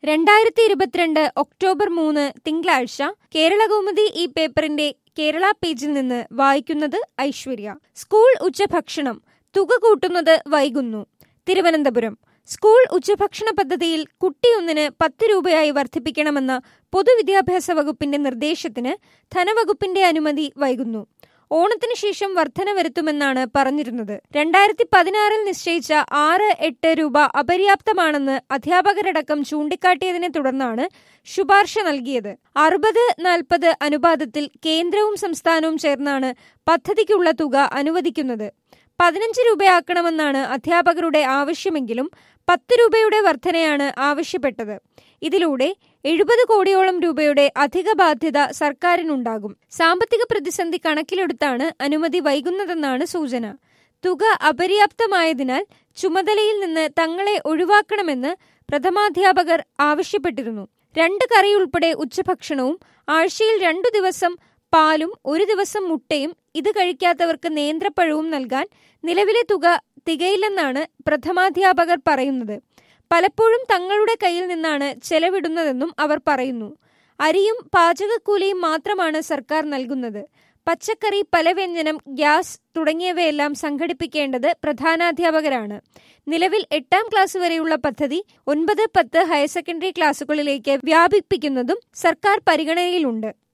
രണ്ടായിരത്തി ഇരുപത്തിരണ്ട് ഒക്ടോബർ മൂന്ന് തിങ്കളാഴ്ച കേരളകൗമുദി ഈ പേപ്പറിന്റെ കേരള പേജിൽ നിന്ന് വായിക്കുന്നത് ഐശ്വര്യ സ്കൂൾ ഉച്ചഭക്ഷണം തുക കൂട്ടുന്നത് വൈകുന്നു തിരുവനന്തപുരം സ്കൂൾ ഉച്ചഭക്ഷണ പദ്ധതിയിൽ കുട്ടിയൊന്നിന് പത്ത് രൂപയായി വർദ്ധിപ്പിക്കണമെന്ന പൊതുവിദ്യാഭ്യാസ വകുപ്പിന്റെ നിർദ്ദേശത്തിന് ധനവകുപ്പിന്റെ അനുമതി വൈകുന്നു ഓണത്തിന് ശേഷം വർധന വരുത്തുമെന്നാണ് പറഞ്ഞിരുന്നത് രണ്ടായിരത്തി പതിനാറിൽ നിശ്ചയിച്ച ആറ് എട്ട് രൂപ അപര്യാപ്തമാണെന്ന് അധ്യാപകരടക്കം ചൂണ്ടിക്കാട്ടിയതിനെ തുടർന്നാണ് ശുപാർശ നൽകിയത് അറുപത് നാൽപ്പത് അനുപാതത്തിൽ കേന്ദ്രവും സംസ്ഥാനവും ചേർന്നാണ് പദ്ധതിക്കുള്ള തുക അനുവദിക്കുന്നത് പതിനഞ്ച് രൂപയാക്കണമെന്നാണ് അധ്യാപകരുടെ ആവശ്യമെങ്കിലും പത്ത് രൂപയുടെ വർധനയാണ് ആവശ്യപ്പെട്ടത് ഇതിലൂടെ എഴുപത് കോടിയോളം രൂപയുടെ അധിക ബാധ്യത സർക്കാരിനുണ്ടാകും സാമ്പത്തിക പ്രതിസന്ധി കണക്കിലെടുത്താണ് അനുമതി വൈകുന്നതെന്നാണ് സൂചന തുക അപര്യാപ്തമായതിനാൽ ചുമതലയിൽ നിന്ന് തങ്ങളെ ഒഴിവാക്കണമെന്ന് പ്രഥമാധ്യാപകർ ആവശ്യപ്പെട്ടിരുന്നു രണ്ട് കറി ഉൾപ്പെടെ ഉച്ചഭക്ഷണവും ആഴ്ചയിൽ രണ്ടു ദിവസം പാലും ഒരു ദിവസം മുട്ടയും ഇത് കഴിക്കാത്തവർക്ക് നേന്ത്രപ്പഴവും നൽകാൻ നിലവിലെ തുക തികയില്ലെന്നാണ് പ്രഥമാധ്യാപകർ പറയുന്നത് പലപ്പോഴും തങ്ങളുടെ കയ്യിൽ നിന്നാണ് ചെലവിടുന്നതെന്നും അവർ പറയുന്നു അരിയും പാചകക്കൂലിയും മാത്രമാണ് സർക്കാർ നൽകുന്നത് പച്ചക്കറി പലവ്യഞ്ജനം ഗ്യാസ് തുടങ്ങിയവയെല്ലാം സംഘടിപ്പിക്കേണ്ടത് പ്രധാനാധ്യാപകരാണ് നിലവിൽ എട്ടാം ക്ലാസ് വരെയുള്ള പദ്ധതി ഒൻപത് പത്ത് ഹയർ സെക്കൻഡറി ക്ലാസുകളിലേക്ക് വ്യാപിപ്പിക്കുന്നതും സർക്കാർ പരിഗണനയിലുണ്ട്